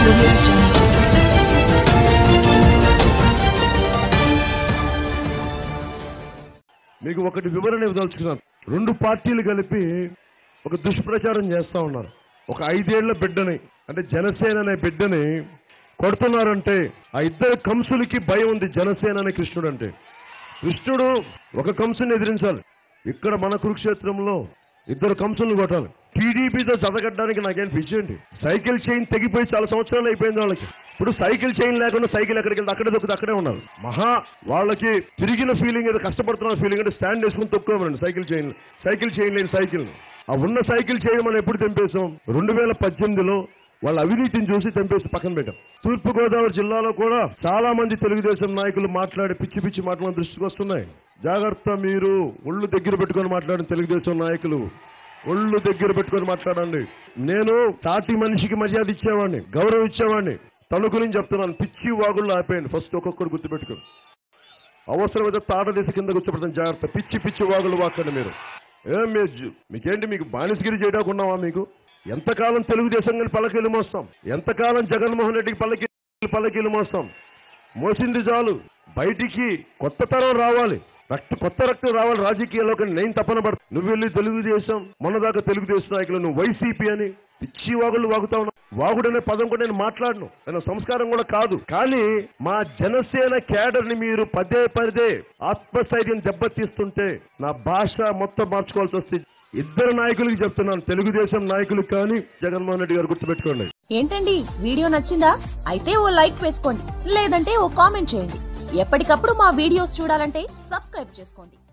audio jungle. మీకు ఒకటి వివరణ ఇవ్వదలుచుకున్నాను రెండు పార్టీలు కలిపి ఒక దుష్ప్రచారం చేస్తా ఉన్నారు ఒక ఐదేళ్ల బిడ్డని అంటే జనసేన అనే బిడ్డని కొడుతున్నారంటే ఆ ఇద్దరు కంసులకి భయం ఉంది జనసేన అనే కృష్ణుడు అంటే కృష్ణుడు ఒక కంసుని ఎదిరించాలి ఇక్కడ మన కురుక్షేత్రంలో ఇద్దరు కంసులను కొట్టాలి టీడీపీతో చదగడానికి నాకేం పిచ్చేయండి సైకిల్ చైన్ తెగిపోయి చాలా సంవత్సరాలు అయిపోయింది వాళ్ళకి ఇప్పుడు సైకిల్ చైన్ లేకుండా సైకిల్ ఎక్కడికి వెళ్తే అక్కడే దొక్కుతుంది అక్కడే ఉన్నారు మహా వాళ్ళకి తిరిగిన ఫీలింగ్ ఏదో కష్టపడుతున్న ఫీలింగ్ అంటే స్టాండ్ వేసుకుని తొక్కోమనండి సైకిల్ చైన్ సైకిల్ చైన్ లేని సైకిల్ ఆ ఉన్న సైకిల్ చైన్ మనం ఎప్పుడు తెంపేశాం రెండు వేల పద్దెనిమిదిలో వాళ్ళ అవినీతిని చూసి తెంపేసి పక్కన పెట్టాం తూర్పు గోదావరి జిల్లాలో కూడా చాలా మంది తెలుగుదేశం నాయకులు మాట్లాడి పిచ్చి పిచ్చి మాటలు మన దృష్టికి వస్తున్నాయి జాగ్రత్త మీరు ఒళ్ళు దగ్గర పెట్టుకొని మాట్లాడిన తెలుగుదేశం నాయకులు ఒళ్ళు దగ్గర పెట్టుకొని మాట్లాడండి నేను తాటి మనిషికి మర్యాద ఇచ్చేవాడిని గౌరవం ఇచ్చేవాడిని తణుకు నుంచి చెప్తున్నాను పిచ్చి వాగుళ్ళు ఆపేయండి ఫస్ట్ ఒక్కొక్కరు గుర్తుపెట్టుకోండి అవసరమైతే తాట దిశ కింద కూర్చోబెడతాను జాగ్రత్త పిచ్చి పిచ్చి వాగులు వాకండి మీరు ఏం మీరు జు- మీకేంటి మీకు బానిసగిరి చేయడాకున్నావా మీకు ఎంతకాలం తెలుగుదేశం కానీ పల్లకీలు మోస్తాం ఎంతకాలం జగన్మోహన్ రెడ్డికి పల్లకి పల్లకీలు మోస్తాం మోసింది చాలు బయటికి కొత్త తరం రావాలి రక్త కొత్త రక్తం రావాలి రాజకీయాల్లో కానీ నేను తపన పడ నువ్వు వెళ్ళి తెలుగుదేశం మొన్నదాకా తెలుగుదేశం నాయకులు నువ్వు వైసీపీ అని పిచ్చి వాగులు వాగుతా ఉన్నావు వాగుడనే పదం కూడా నేను మాట్లాడను నేను సంస్కారం కూడా కాదు కానీ మా జనసేన క్యాడర్ ని మీరు పదే పదే ఆత్మస్థైర్యం దెబ్బతీస్తుంటే నా భాష మొత్తం మార్చుకోవాల్సి వస్తుంది ఇద్దరు నాయకులకి చెప్తున్నాను తెలుగుదేశం నాయకులకు కానీ జగన్మోహన్ రెడ్డి గారు గుర్తుపెట్టుకోండి ఏంటండి వీడియో నచ్చిందా అయితే ఓ లైక్ వేసుకోండి లేదంటే ఓ కామెంట్ చేయండి ఎప్పటికప్పుడు మా వీడియోస్ చూడాలంటే సబ్స్క్రైబ్ చేసుకోండి